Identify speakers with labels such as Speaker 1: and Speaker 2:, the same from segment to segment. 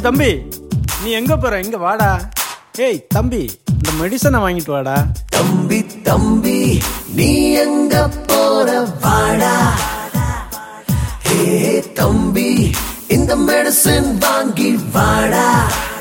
Speaker 1: தம்பி நீ எங்க போற இங்க வாடா ஏய் தம்பி இந்த மெடிசனை வாங்கிட்டு வாடா
Speaker 2: தம்பி தம்பி நீ எங்க போற வாடா ஹே தம்பி இந்த மெடிசின் வாங்கி வாடா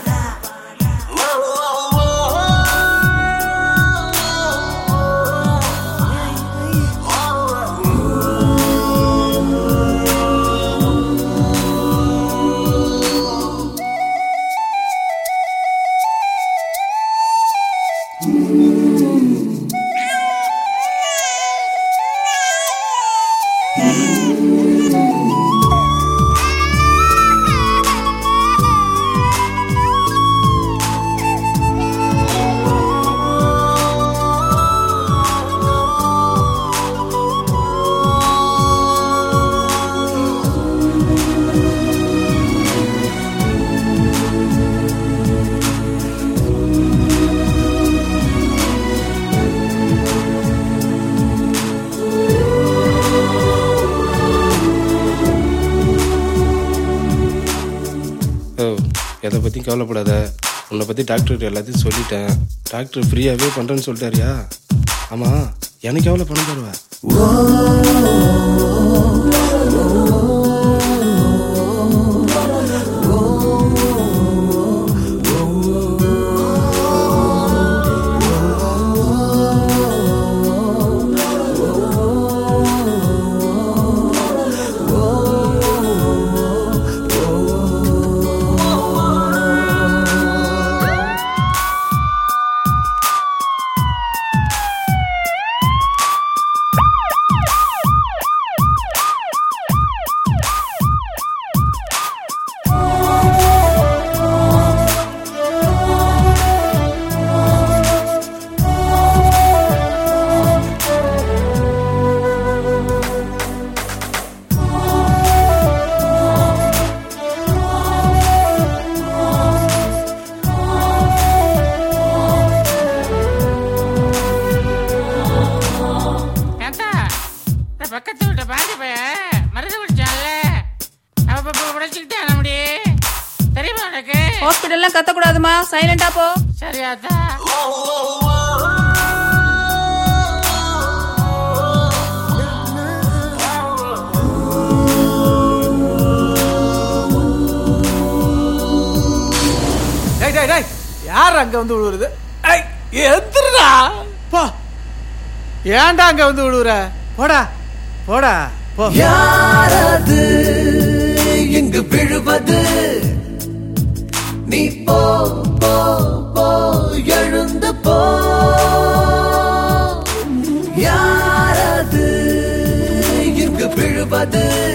Speaker 3: ஓ எதை பற்றியும் கவலைப்படாத உன்னை பற்றி டாக்டர் எல்லாத்தையும் சொல்லிட்டேன் டாக்டர் ஃப்ரீயாகவே பண்ணுறேன்னு சொல்லிட்டாரியா ஆமாம் எனக்கு எவ்வளோ பணம் தருவ
Speaker 4: ஏத்தா இந்த பக்கத்து வீட்டை பாண்டி பையன் மருந்து குடிச்சான்ல அவ இப்ப உடைச்சுக்கிட்டான் அப்படி தெரியுமா உனக்கு
Speaker 5: ஹாஸ்பிட்டல்லாம் கத்தக்கூடாதுமா சைலண்டா போ
Speaker 4: சரியாத்தா
Speaker 1: டேய் டேய் டேய் யார் அங்க வந்து விழுவுறது ஐய் எந்திரடா போ ஏன்டா அங்க வந்து விழுவுற போடா போடா போ
Speaker 2: யாரது இங்கு விழுவது நீ போ போ போ எழுந்து போ யாரது இங்கு விழுவது